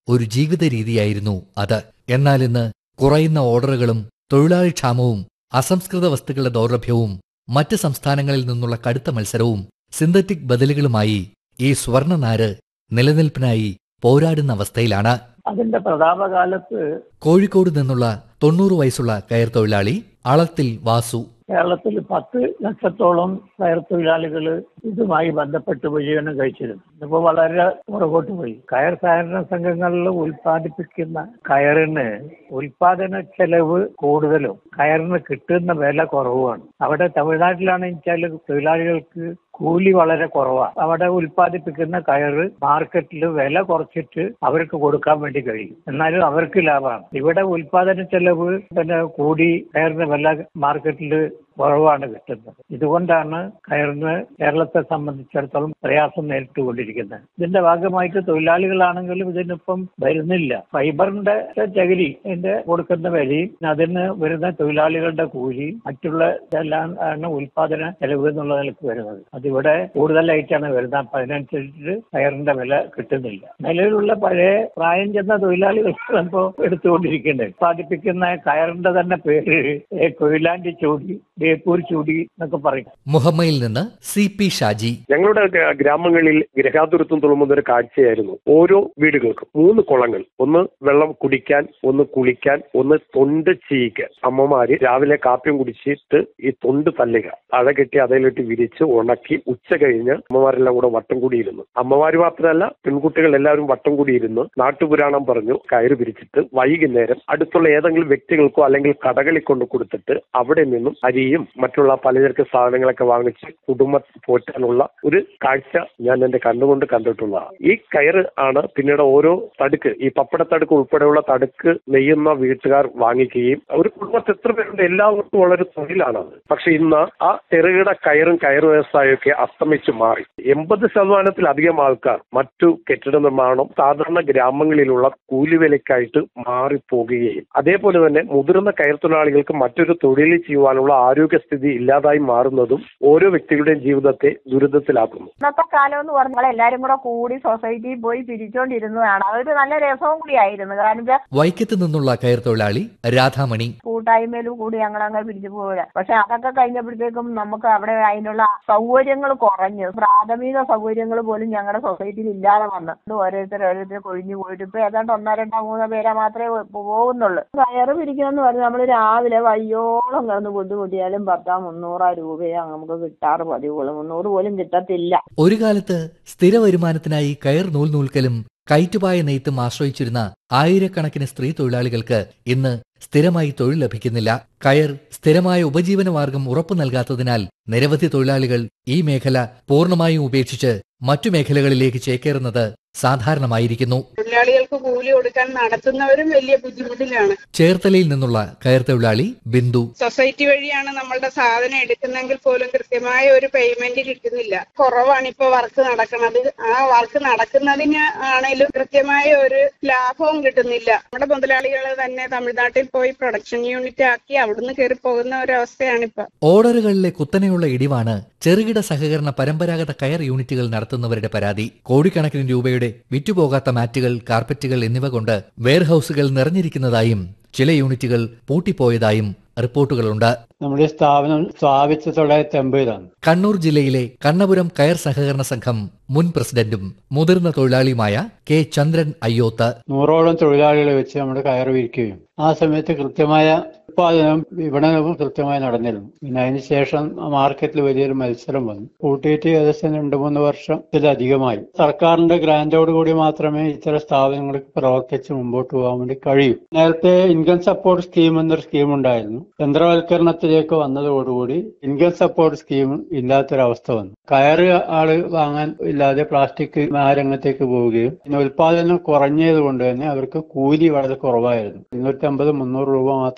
ഒരു ജീവിത രീതിയായിരുന്നു അത് എന്നാൽ ഇന്ന് കുറയുന്ന ഓർഡറുകളും തൊഴിലാളി ക്ഷാമവും അസംസ്കൃത വസ്തുക്കളുടെ ദൗർലഭ്യവും മറ്റ് സംസ്ഥാനങ്ങളിൽ നിന്നുള്ള കടുത്ത മത്സരവും സിന്തറ്റിക് ബദലുകളുമായി ഈ സ്വർണ്ണനാര് നിലനിൽപ്പിനായി പോരാടുന്ന അവസ്ഥയിലാണ് അതിന്റെ പ്രതാപകാലത്ത് കോഴിക്കോട് നിന്നുള്ള തൊണ്ണൂറ് വയസ്സുള്ള കയർ തൊഴിലാളി അളത്തിൽ വാസു കേരളത്തിൽ പത്ത് ലക്ഷത്തോളം കയർ തൊഴിലാളികൾ ഇതുമായി ബന്ധപ്പെട്ട് വിജയനം കഴിച്ചിരുന്നു ഇപ്പൊ വളരെ പുറകോട്ട് പോയി കയർ സഹകരണ സംഘങ്ങളിൽ ഉൽപ്പാദിപ്പിക്കുന്ന കയറിന് ഉൽപാദന ചെലവ് കൂടുതലും കയറിന് കിട്ടുന്ന വില കുറവുമാണ് അവിടെ തമിഴ്നാട്ടിലാണെന്ന് വെച്ചാൽ തൊഴിലാളികൾക്ക് കൂലി വളരെ കുറവാണ് അവിടെ ഉൽപ്പാദിപ്പിക്കുന്ന കയറ് മാർക്കറ്റിൽ വില കുറച്ചിട്ട് അവർക്ക് കൊടുക്കാൻ വേണ്ടി കഴിയും എന്നാലും അവർക്ക് ലാഭമാണ് ഇവിടെ ഉൽപാദന ചെലവ് പിന്നെ കൂടി കയറിന് വില മാർക്കറ്റിൽ കുറവാണ് കിട്ടുന്നത് ഇതുകൊണ്ടാണ് കയറിന് കേരളത്തെ സംബന്ധിച്ചിടത്തോളം പ്രയാസം നേരിട്ടുകൊണ്ടിരിക്കുന്നത് ഇതിന്റെ ഭാഗമായിട്ട് തൊഴിലാളികളാണെങ്കിലും ഇതിനിപ്പം വരുന്നില്ല ഫൈബറിന്റെ ചകിരി ഇതിന്റെ കൊടുക്കുന്ന വിലയും അതിന് വരുന്ന തൊഴിലാളികളുടെ കൂലി മറ്റുള്ള ഇതെല്ലാം ആണ് ഉൽപാദന ചെലവ് എന്നുള്ള നിലക്ക് വരുന്നത് അതിവിടെ കൂടുതലായിട്ടാണ് വരുന്നത് അപ്പൊ അതിനനുസരിച്ച് കയറിന്റെ വില കിട്ടുന്നില്ല നിലവിലുള്ള പഴയ പ്രായം ചെന്ന തൊഴിലാളികൾ ഇപ്പോൾ എടുത്തുകൊണ്ടിരിക്കുന്നത് ഉൽപ്പാദിപ്പിക്കുന്ന കയറിന്റെ തന്നെ പേര് ഏ, കൊയിലാണ്ടി ചൂടി ബേപ്പൂർ ചൂടി എന്നൊക്കെ പറയും മുഹമ്മയിൽ നിന്ന് സി പി ഷാജി ഞങ്ങളുടെ ഗ്ര- ഗ്രാമങ്ങളിൽ ഗ്രഹാതുരത്വം തുളുമ്പുന്ന ഒരു കാഴ്ചയായിരുന്നു ഓരോ വീടുകൾക്കും മൂന്ന് കുളങ്ങൾ ഒന്ന് വെള്ളം കുടിക്കാൻ ഒന്ന് കുളിക്കാൻ ഒന്ന് തൊണ്ട് ചെയ്യിക്കാൻ അമ്മമാര് രാവിലെ കാപ്പിയും കുടിച്ചിട്ട് ഈ തൊണ്ട് തല്ലുക അഴ കെട്ടി അതേലിട്ട് വിരിച്ച് ഉണക്കി ഉച്ച കഴിഞ്ഞ് അമ്മമാരെല്ലാം കൂടെ വട്ടം കൂടിയിരുന്നു അമ്മമാര് മാത്രമല്ല പെൺകുട്ടികൾ എല്ലാവരും വട്ടം കൂടിയിരുന്നു നാട്ടുപുരാണം പറഞ്ഞു കയറ് പിരിച്ചിട്ട് വൈകുന്നേരം അടുത്തുള്ള ഏതെങ്കിലും വ്യക്തികൾക്കോ അല്ലെങ്കിൽ കടകളിൽ കൊണ്ട് കൊടുത്തിട്ട് അവിടെ നിന്നും അരിയും മറ്റുള്ള പലചരക്ക് സാധനങ്ങളൊക്കെ വാങ്ങിച്ച് കുടുംബം പോറ്റാനുള്ള ഒരു കാഴ്ച ഞാൻ എന്റെ കണ്ണുകൊണ്ട് കണ്ടിട്ടുള്ളതാണ് ഈ കയറ് ആണ് പിന്നീട് ഓരോ തടുക്ക് ഈ പപ്പടത്തടുക്ക് ഉൾപ്പെടെയുള്ള തടുക്ക് നെയ്യുന്ന വീട്ടുകാർ വാങ്ങിക്കുകയും ഒരു കുടുംബത്തിൽ എത്ര പേരുണ്ട് എല്ലാവർക്കും ഉള്ളൊരു തൊഴിലാണത് പക്ഷെ ഇന്ന് ആ ചെറുകിട കയറും കയർ വ്യവസായമൊക്കെ അസ്തമിച്ചു മാറി എൺപത് ശതമാനത്തിലധികം ആൾക്കാർ മറ്റു കെട്ടിട നിർമ്മാണം സാധാരണ ഗ്രാമങ്ങളിലുള്ള കൂലിവിലക്കായിട്ട് മാറിപ്പോകുകയും അതേപോലെ തന്നെ മുതിർന്ന കയർ തൊഴിലാളികൾക്ക് മറ്റൊരു തൊഴിൽ ചെയ്യുവാനുള്ള ആരോഗ്യസ്ഥിതി ഇല്ലാതായി മാറുന്നതും ഓരോ വ്യക്തികളുടെയും ജീവിതത്തെ ദുരിതത്തിലാക്കുന്നു ഇന്നത്തെ കാലം എന്ന് പറഞ്ഞാൽ എല്ലാരും കൂടെ കൂടി സൊസൈറ്റിയിൽ പോയി പിരിച്ചോണ്ടിരുന്നതാണ് അതൊരു നല്ല രസവും കൂടിയായിരുന്നു കാരണം വെച്ചാൽ വൈക്കത്ത് നിന്നുള്ള കയർ തൊഴിലാളി രാധാമണി കൂട്ടായ്മയിലും കൂടി ഞങ്ങൾ അങ്ങനെ പിരിച്ചു പോകില്ല പക്ഷെ അതൊക്കെ കഴിഞ്ഞപ്പോഴത്തേക്കും നമുക്ക് അവിടെ അതിനുള്ള സൗകര്യങ്ങൾ കുറഞ്ഞു പ്രാഥമിക സൗകര്യങ്ങൾ പോലും ഞങ്ങളുടെ സൊസൈറ്റിയിൽ ഇല്ലാതെ വന്നു ഇത് ഓരോരുത്തർ ഓരോരുത്തർ കൊഴിഞ്ഞു പോയിട്ട് ഇപ്പൊ ഏതാണ്ട് ഒന്നോ രണ്ടോ മൂന്നോ പേരെ മാത്രമേ പോ- പോകുന്നുള്ളൂ കയറ് പിരിക്കണമെന്ന് പറഞ്ഞാൽ നമ്മൾ രാവിലെ വയ്യോളം കിടന്ന് ബുദ്ധിമുട്ടിയാലും പത്താ മുന്നൂറാ രൂപയോ നമുക്ക് കിട്ടാറ് പതിവുള്ളൂ മുന്നൂറ് പോലും കിട്ടത്തില്ല ഒരു കാലത്ത് സ്ഥിര വരുമാനത്തിനായി കയർ നൂൽ നൂൽക്കലും കയറ്റുപായ നെയ്ത്തും ആശ്രയിച്ചിരുന്ന ആയിരക്കണക്കിന് സ്ത്രീ തൊഴിലാളികൾക്ക് ഇന്ന് സ്ഥിരമായി തൊഴിൽ ലഭിക്കുന്നില്ല കയർ സ്ഥിരമായ ഉപജീവന മാർഗം ഉറപ്പു നൽകാത്തതിനാൽ നിരവധി തൊഴിലാളികൾ ഈ മേഖല പൂർണ്ണമായും ഉപേക്ഷിച്ച് മറ്റു മേഖലകളിലേക്ക് ചേക്കേറുന്നത് സാധാരണമായിരിക്കുന്നു തൊഴിലാളികൾക്ക് കൂലി കൊടുക്കാൻ നടത്തുന്നവരും വലിയ ബുദ്ധിമുട്ടിലാണ് ചേർത്തലയിൽ നിന്നുള്ള കയർ തൊഴിലാളി ബിന്ദു സൊസൈറ്റി വഴിയാണ് നമ്മളുടെ സാധനം എടുക്കുന്നെങ്കിൽ പോലും കൃത്യമായ ഒരു പേയ്മെന്റ് കിട്ടുന്നില്ല കുറവാണ് ഇപ്പൊ വർക്ക് നടക്കുന്നത് ആ വർക്ക് നടക്കുന്നതിന് ആണേലും കൃത്യമായ ഒരു ലാഭവും കിട്ടുന്നില്ല നമ്മുടെ മുതലാളികൾ തന്നെ തമിഴ്നാട്ടിൽ പോയി പ്രൊഡക്ഷൻ യൂണിറ്റ് ആക്കി അവിടുന്ന് കയറി പോകുന്ന ഒരവസ്ഥയാണിപ്പോ ഓർഡറുകളിലെ കുത്തനെയുള്ള ഇടിവാണ് ചെറുകിട സഹകരണ പരമ്പരാഗത കയർ യൂണിറ്റുകൾ നടത്തുന്നവരുടെ പരാതി കോടിക്കണക്കിന് രൂപയുടെ വിറ്റുപോകാത്ത മാറ്റുകൾ കാർപ്പറ്റുകൾ എന്നിവ കൊണ്ട് വെയർഹൌസുകൾ നിറഞ്ഞിരിക്കുന്നതായും ചില യൂണിറ്റുകൾ പൂട്ടിപ്പോയതായും റിപ്പോർട്ടുകളുണ്ട് നമ്മുടെ ഈ സ്ഥാപനം സ്ഥാപിച്ച തൊള്ളായിരത്തി എൺപതിലാണ് കണ്ണൂർ ജില്ലയിലെ കണ്ണപുരം കയർ സഹകരണ സംഘം മുൻ പ്രസിഡന്റും മുതിർന്ന തൊഴിലാളിയുമായ കെ ചന്ദ്രൻ അയ്യോത്ത് നൂറോളം തൊഴിലാളികളെ വെച്ച് നമ്മുടെ കയർ വിരിക്കുകയും ആ സമയത്ത് കൃത്യമായ ഉത്പാദനം വിപണനവും കൃത്യമായി നടന്നിരുന്നു പിന്നെ അതിന് ശേഷം മാർക്കറ്റിൽ വലിയൊരു മത്സരം വന്നു കൂട്ടിയിട്ട് ഏകദേശം രണ്ട് മൂന്ന് വർഷത്തിലധികമായി സർക്കാരിന്റെ ഗ്രാന്റോട് കൂടി മാത്രമേ ഇത്തരം സ്ഥാപനങ്ങൾക്ക് പ്രവർത്തിച്ച് മുമ്പോട്ട് പോകാൻ വേണ്ടി കഴിയൂ നേരത്തെ ഇൻകം സപ്പോർട്ട് സ്കീം എന്നൊരു സ്കീം ഉണ്ടായിരുന്നു യന്ത്രവൽക്കരണത്തിലേക്ക് വന്നതോടുകൂടി ഇൻകം സപ്പോർട്ട് സ്കീം ഇല്ലാത്തൊരവസ്ഥ വന്നു കയറ് ആള് വാങ്ങാൻ ഇല്ലാതെ പ്ലാസ്റ്റിക് ആ രംഗത്തേക്ക് പോവുകയും പിന്നെ ഉൽപാദനം കുറഞ്ഞത് കൊണ്ട് തന്നെ അവർക്ക് കൂലി വളരെ കുറവായിരുന്നു ഇരുന്നൂറ്റി അമ്പത് മുന്നൂറ് രൂപ മാത്രമാണ് തൊഴിലാളി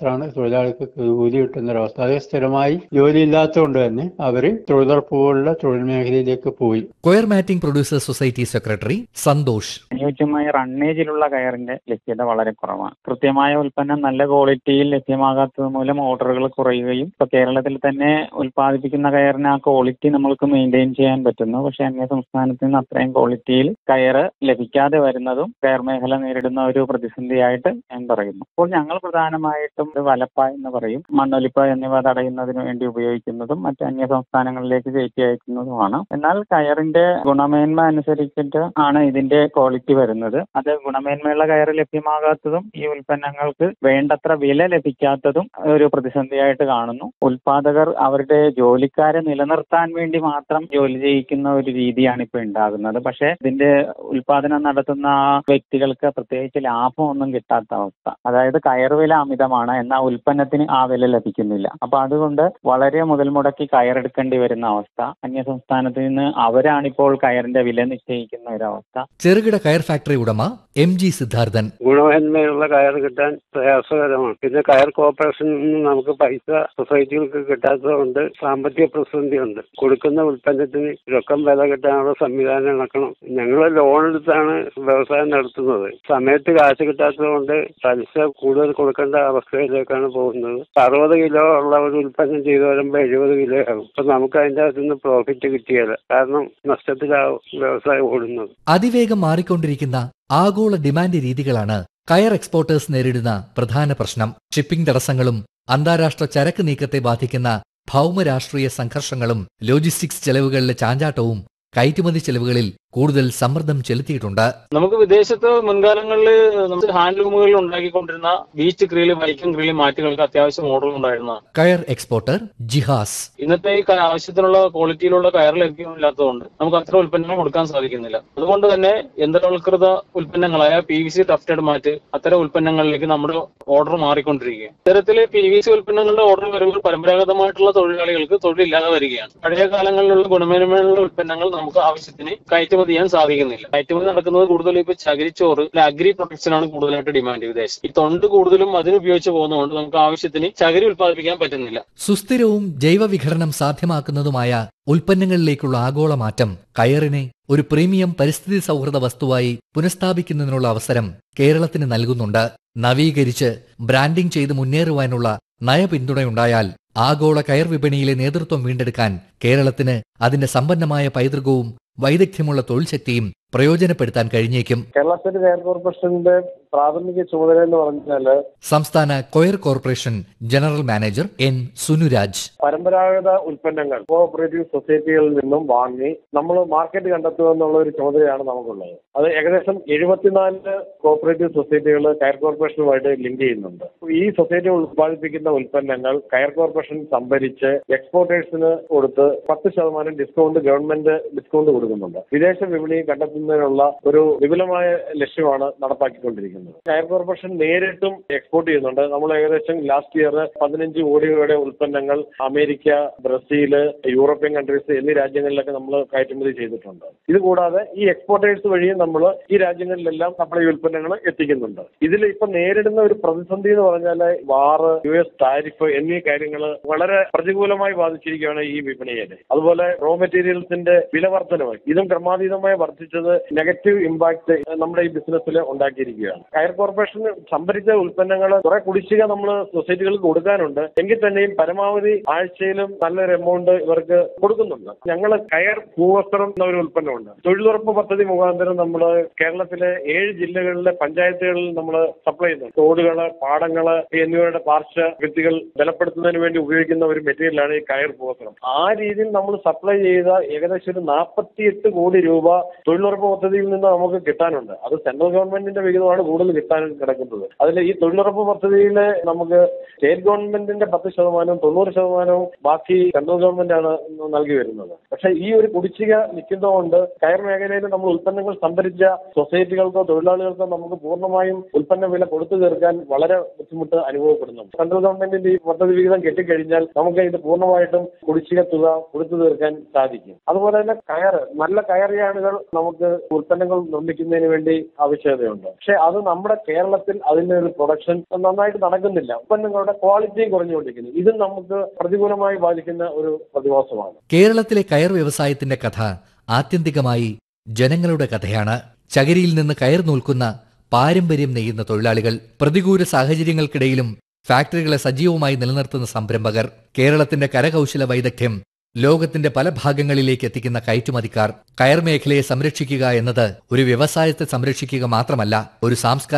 തൊഴിലാളിക്ക് കൂലി കിട്ടുന്ന ഒരവസ്ഥ അത് സ്ഥിരമായി ജോലി ഇല്ലാത്തതുകൊണ്ട് തന്നെ അവര് തൊഴിലുറപ്പ് പോലുള്ള തൊഴിൽ മേഖലയിലേക്ക് പോയി coir matting producers society secretary Santhosh അനുയോജ്യമായ റണ്ണേജിലുള്ള കയറിന്റെ ലഭ്യത വളരെ കുറവാണ് കൃത്യമായ ഉൽപ്പന്നം നല്ല ക്വാളിറ്റിയിൽ ലഭ്യമാകാത്തത് മൂലം ഓർഡറുകൾ കുറയുകയും ഇപ്പൊ കേരളത്തിൽ തന്നെ ഉൽപ്പാദിപ്പിക്കുന്ന കയറിന് ആ ക്വാളിറ്റി നമ്മൾക്ക് മെയിൻറ്റെയിൻ ചെയ്യാൻ പറ്റുന്നു പക്ഷെ അന്യ സംസ്ഥാനത്ത് നിന്ന് അത്രയും ക്വാളിറ്റിയിൽ കയറ് ലഭിക്കാതെ വരുന്നതും കയർ മേഖല നേരിടുന്ന ഒരു പ്രതിസന്ധിയായിട്ട് ഞാൻ പറയുന്നു അപ്പോൾ ഞങ്ങൾ പ്രധാനമായിട്ടും ഇത് വലപ്പ എന്ന് പറയും മണ്ണൊലിപ്പ എന്നിവ തടയുന്നതിന് വേണ്ടി ഉപയോഗിക്കുന്നതും മറ്റ് അന്യ സംസ്ഥാനങ്ങളിലേക്ക് കയറ്റി അയക്കുന്നതുമാണ് എന്നാൽ കയറിന്റെ ഗുണമേന്മ അനുസരിച്ചിട്ട് ആണ് ഇതിന്റെ ക്വാളിറ്റി വരുന്നത് അത് ഗുണമേന്മയുള്ള കയറ് ലഭ്യമാകാത്തതും ഈ ഉൽപ്പന്നങ്ങൾക്ക് വേണ്ടത്ര വില ലഭിക്കാത്തതും ഒരു പ്രതിസന്ധിയായിട്ട് കാണുന്നു ഉൽപാദകർ അവരുടെ ജോലിക്കാരെ നിലനിർത്താൻ വേണ്ടി മാത്രം ജോലി ചെയ്യിക്കുന്ന ഒരു രീതിയാണ് ഇപ്പോൾ ഉണ്ടാകുന്നത് പക്ഷേ ഇതിന്റെ ഉൽപാദനം നടത്തുന്ന ആ വ്യക്തികൾക്ക് പ്രത്യേകിച്ച് ലാഭമൊന്നും കിട്ടാത്ത അവസ്ഥ അതായത് കയർ വില അമിതമാണ് എന്നാൽ ഉൽപ്പന്നത്തിന് ആ വില ലഭിക്കുന്നില്ല അപ്പൊ അതുകൊണ്ട് വളരെ മുതൽ മുടക്കി കയറെടുക്കേണ്ടി വരുന്ന അവസ്ഥ അന്യ സംസ്ഥാനത്ത് നിന്ന് അവരാണിപ്പോൾ കയറിന്റെ വില നിശ്ചയിക്കുന്ന ഒരവസ്ഥ ചെറുകിട കയർ ഫാക്ടറി ഉടമ എം ജി സിദ്ധാർത്ഥൻ ഗുണമേന്മയുള്ള കയർ കിട്ടാൻ പ്രയാസകരമാണ് പിന്നെ കയർ കോർപ്പറേഷനിൽ നിന്ന് നമുക്ക് പൈസ സൊസൈറ്റികൾക്ക് കിട്ടാത്തതുകൊണ്ട് സാമ്പത്തിക പ്രതിസന്ധിയുണ്ട് കൊടുക്കുന്ന ഉൽപ്പന്നത്തിന് രൊക്കം വില കിട്ടാനുള്ള സംവിധാനം ഇണക്കണം ഞങ്ങൾ ലോൺ എടുത്താണ് വ്യവസായം നടത്തുന്നത് സമയത്ത് കാശ് കിട്ടാത്തതുകൊണ്ട് പലിശ കൂടുതൽ കൊടുക്കേണ്ട അവസ്ഥയിലേക്കാണ് പോകുന്നത് അറുപത് കിലോ ഉള്ള ഒരു ഉൽപ്പന്നം ചെയ്തു വരുമ്പോൾ എഴുപത് കിലോ ആകും അപ്പൊ നമുക്ക് അതിന്റെ അകത്ത് നിന്ന് പ്രോഫിറ്റ് കിട്ടിയല്ല കാരണം നഷ്ടത്തിലാവും വ്യവസായം ഓടുന്നത് അതിവേഗം മാറിക്കൊണ്ടിരിക്കുന്ന ആഗോള ഡിമാൻഡ് രീതികളാണ് കയർ എക്സ്പോർട്ടേഴ്സ് നേരിടുന്ന പ്രധാന പ്രശ്നം ഷിപ്പിംഗ് തടസ്സങ്ങളും അന്താരാഷ്ട്ര ചരക്ക് നീക്കത്തെ ബാധിക്കുന്ന ഭൗമരാഷ്ട്രീയ സംഘർഷങ്ങളും ലോജിസ്റ്റിക്സ് ചെലവുകളിലെ ചാഞ്ചാട്ടവും കയറ്റുമതി ചെലവുകളിൽ കൂടുതൽ സമ്മർദ്ദം ചെലുത്തിയിട്ടുണ്ട് നമുക്ക് വിദേശത്ത് മുൻകാലങ്ങളിൽ നമുക്ക് ഹാൻഡ്ലൂമുകളിൽ ഉണ്ടാക്കിക്കൊണ്ടിരുന്ന ബീച്ച് ക്രീല് വൈക്കം ക്രീല് മാറ്റുകൾക്ക് അത്യാവശ്യം ഓർഡർ ഉണ്ടായിരുന്നതാണ് കയർ എക്സ്പോർട്ടർ ജിഹാസ് ഇന്നത്തെ ഈ ക- ആവശ്യത്തിനുള്ള ക്വാളിറ്റിയിലുള്ള കയർ ലഭ്യമില്ലാത്തതുകൊണ്ട് നമുക്ക് അത്ര ഉൽപ്പന്നങ്ങൾ കൊടുക്കാൻ സാധിക്കുന്നില്ല അതുകൊണ്ട് തന്നെ യന്ത്രവൽകൃത ഉൽപ്പന്നങ്ങളായ P V C tufted mat അത്തരം ഉൽപ്പന്നങ്ങളിലേക്ക് നമ്മുടെ ഓർഡർ മാറിക്കൊണ്ടിരിക്കുകയാണ് ഇത്തരത്തില് പി വി സി ഉൽപ്പന്നങ്ങളുടെ ഓർഡർ വരുമ്പോൾ പരമ്പരാഗതമായിട്ടുള്ള തൊഴിലാളികൾക്ക് തൊഴിലില്ലാതെ വരികയാണ് പഴയ കാലങ്ങളിലുള്ള ഗുണമേന്മയുള്ള ഉൽപ്പന്നങ്ങൾ നമുക്ക് ആവശ്യത്തിന് കയറ്റുമതി ചെയ്യാൻ സാധിക്കുന്നില്ല കയറ്റുമതി നടക്കുന്നത് കൂടുതലും ഇപ്പൊ ചകിരിച്ചോറ് അഗ്രി പ്രൊഡക്ട്സിനാണ് ആണ് കൂടുതലായിട്ട് ഡിമാൻഡ് വിദേശം ഈ തൊണ്ട് കൂടുതലും അതിനുപയോഗിച്ച് പോകുന്നതുകൊണ്ട് നമുക്ക് ആവശ്യത്തിന് ചകിരി ഉൽപ്പാദിപ്പിക്കാൻ പറ്റുന്നില്ല സുസ്ഥിരവും ജൈവവിഘടനം സാധ്യമാക്കുന്നതുമായ ഉൽപ്പന്നങ്ങളിലേക്കുള്ള ആഗോള മാറ്റം കയറിനെ ഒരു പ്രീമിയം പരിസ്ഥിതി സൗഹൃദ വസ്തുവായി പുനഃസ്ഥാപിക്കുന്നതിനുള്ള അവസരം കേരളത്തിന് നൽകുന്നുണ്ട് നവീകരിച്ച് ബ്രാൻഡിംഗ് ചെയ്ത് മുന്നേറുവാനുള്ള നയപിന്തുണയുണ്ടായാൽ ആഗോള കയർ വിപണിയിലെ നേതൃത്വം വീണ്ടെടുക്കാൻ കേരളത്തിന് അതിന്റെ സമ്പന്നമായ പൈതൃകവും വൈദഗ്ധ്യമുള്ള തൊഴിൽ ശക്തിയും പ്രയോജനപ്പെടുത്താൻ കഴിഞ്ഞേക്കും കേരള സ്റ്റേറ്റ് കയർ കോർപ്പറേഷന്റെ പ്രാഥമിക ചുമതല എന്ന് പറഞ്ഞാല് സംസ്ഥാന coir corporation general manager N Sunuraj പരമ്പരാഗത ഉൽപ്പന്നങ്ങൾ കോഓപ്പറേറ്റീവ് സൊസൈറ്റികളിൽ നിന്നും വാങ്ങി നമ്മൾ മാർക്കറ്റ് കണ്ടെത്തുക എന്നുള്ള ഒരു ചുമതലയാണ് നമുക്കുള്ളത് അത് ഏകദേശം എഴുപത്തിനാല് കോഓപ്പറേറ്റീവ് സൊസൈറ്റികൾ കയർ കോർപ്പറേഷനുമായിട്ട് ലിങ്ക് ചെയ്യുന്നുണ്ട് ഈ സൊസൈറ്റി ഉത്പാദിപ്പിക്കുന്ന ഉൽപ്പന്നങ്ങൾ കയർ കോർപ്പറേഷൻ സംഭരിച്ച് എക്സ്പോർട്ടേഴ്സിന് കൊടുത്ത് പത്ത് ശതമാനം ഡിസ്കൗണ്ട് ഗവൺമെന്റ് ഡിസ്കൗണ്ട് കൊടുക്കുന്നുണ്ട് വിദേശ വിപണി കണ്ടെത്തുന്നതിനുള്ള ഒരു വിപുലമായ ലക്ഷ്യമാണ് നടപ്പാക്കിക്കൊണ്ടിരിക്കുന്നത് കയർ കോർപ്പറേഷൻ നേരിട്ടും എക്സ്പോർട്ട് ചെയ്യുന്നുണ്ട് നമ്മൾ ഏകദേശം ലാസ്റ്റ് ഇയർ പതിനഞ്ച് കോടി രൂപയുടെ ഉൽപ്പന്നങ്ങൾ അമേരിക്ക ബ്രസീല് യൂറോപ്യൻ കൺട്രീസ് എന്നീ രാജ്യങ്ങളിലൊക്കെ നമ്മൾ കയറ്റുമതി ചെയ്തിട്ടുണ്ട് ഇത് കൂടാതെ ഈ എക്സ്പോർട്ടേഴ്സ് വഴിയും നമ്മൾ ഈ രാജ്യങ്ങളിലെല്ലാം സപ്ലൈ ഉൽപ്പന്നങ്ങൾ എത്തിക്കുന്നുണ്ട് ഇതിൽ ഇപ്പൊ നേരിടുന്ന ഒരു പ്രതിസന്ധി എന്ന് പറഞ്ഞാൽ വാറ് യു എസ് താരിഫ് എന്നീ കാര്യങ്ങൾ വളരെ പ്രതികൂലമായി ബാധിച്ചിരിക്കുകയാണ് ഈ വിപണിയെ അതുപോലെ റോ മെറ്റീരിയൽസിന്റെ വില വർധനവ് ഇതും ക്രമാതീതമായി വർദ്ധിച്ചത് നെഗറ്റീവ് ഇമ്പാക്ട് നമ്മുടെ ഈ ബിസിനസ്സിൽ ഉണ്ടാക്കിയിരിക്കുകയാണ് കയർ കോർപ്പറേഷൻ സംഭരിച്ച ഉൽപ്പന്നങ്ങൾ കുറെ കുടിശ്ശിക നമ്മൾ സൊസൈറ്റികൾക്ക് കൊടുക്കാനുണ്ട് എങ്കിൽ തന്നെയും പരമാവധി ആഴ്ചയിലും നല്ലൊരു എമൗണ്ട് ഇവർക്ക് കൊടുക്കുന്നുണ്ട് ഞങ്ങൾ കയർ ഭൂവസ്ത്രം എന്ന ഒരു ഉൽപ്പന്നമുണ്ട് തൊഴിലുറപ്പ് പദ്ധതി മുഖാന്തരം നമ്മൾ കേരളത്തിലെ ഏഴ് ജില്ലകളിലെ പഞ്ചായത്തുകളിൽ നമ്മൾ സപ്ലൈ ചെയ്യുന്നു തോടുകള് പാടങ്ങള് എന്നിവയുടെ പാർശ്വ ഭിത്തികൾ ബലപ്പെടുത്തുന്നതിന് വേണ്ടി ഉപയോഗിക്കുന്ന ഒരു മെറ്റീരിയലാണ് ഈ കയർ ഭൂവസ്ത്രം ആ രീതിയിൽ നമ്മൾ സപ്ലൈ ചെയ്ത ഏകദേശം ഒരു നാൽപ്പത്തിയെട്ട് കോടി രൂപ തൊഴിലുറപ്പ് പദ്ധതിയിൽ നിന്ന് നമുക്ക് കിട്ടാനുണ്ട് അത് സെൻട്രൽ ഗവൺമെന്റിന്റെ വിഹിതമാണ് കൂടുതൽ കിട്ടാൻ കിടക്കുന്നത് അതിൽ ഈ തൊഴിലുറപ്പ് പദ്ധതിയിൽ നമുക്ക് സ്റ്റേറ്റ് ഗവൺമെന്റിന്റെ പത്ത് ശതമാനവും തൊണ്ണൂറ് ശതമാനവും ബാക്കി സെൻട്രൽ ഗവൺമെന്റ് ആണ് നൽകി വരുന്നത് പക്ഷേ ഈ ഒരു കുടിശ്ശിക നിൽക്കുന്നതുകൊണ്ട് കയർ മേഖലയിൽ നമ്മൾ ഉൽപ്പന്നങ്ങൾ സംഭരിച്ച സൊസൈറ്റികൾക്കോ തൊഴിലാളികൾക്കോ നമുക്ക് പൂർണ്ണമായും ഉൽപ്പന്ന വില കൊടുത്തു തീർക്കാൻ വളരെ ബുദ്ധിമുട്ട് അനുഭവപ്പെടുന്നുണ്ട് സെൻട്രൽ ഗവൺമെന്റിന്റെ ഈ പദ്ധതി വിഹിതം കെട്ടിക്കഴിഞ്ഞാൽ നമുക്ക് ഇത് പൂർണ്ണമായിട്ടും കുടിശ്ശിക തുക കൊടുത്തു തീർക്കാൻ സാധിക്കും അതുപോലെ തന്നെ കയർ നല്ല കയറിയാണുകൾ നമുക്ക് ഉൽപ്പന്നങ്ങൾ നിർമ്മിക്കുന്നതിന് വേണ്ടി ആവശ്യകതയുണ്ട് പക്ഷെ അത് നമ്മുടെ കേരളത്തിൽ അതിന്റെ ഒരു പ്രൊഡക്ഷൻ നന്നായിട്ട് നടക്കുന്നില്ല ഉൽപ്പന്നങ്ങളുടെ ക്വാളിറ്റിയും കുറഞ്ഞുകൊണ്ടിരിക്കുന്നു ഇതും നമുക്ക് പ്രതികൂലമായി ബാധിക്കുന്ന ഒരു പ്രതിഭാസമാണ് കേരളത്തിലെ കയർ വ്യവസായത്തിന്റെ കഥ ആത്യന്തികമായി ജനങ്ങളുടെ കഥയാണ് ചകിരിയിൽ നിന്ന് കയർ നൂൽക്കുന്ന പാരമ്പര്യം നെയ്യുന്ന തൊഴിലാളികൾ പ്രതികൂല സാഹചര്യങ്ങൾക്കിടയിലും ഫാക്ടറികളെ സജീവമായി നിലനിർത്തുന്ന സംരംഭകർ കേരളത്തിന്റെ കരകൗശല വൈദഗ്ധ്യം ലോകത്തിന്റെ പല ഭാഗങ്ങളിലേക്ക് എത്തിക്കുന്ന കയറ്റുമതിക്കാർ കയർ മേഖലയെ സംരക്ഷിക്കുക എന്നത് ഒരു വ്യവസായത്തെ സംരക്ഷിക്കുക മാത്രമല്ല ഒരു സാംസ്കാരിക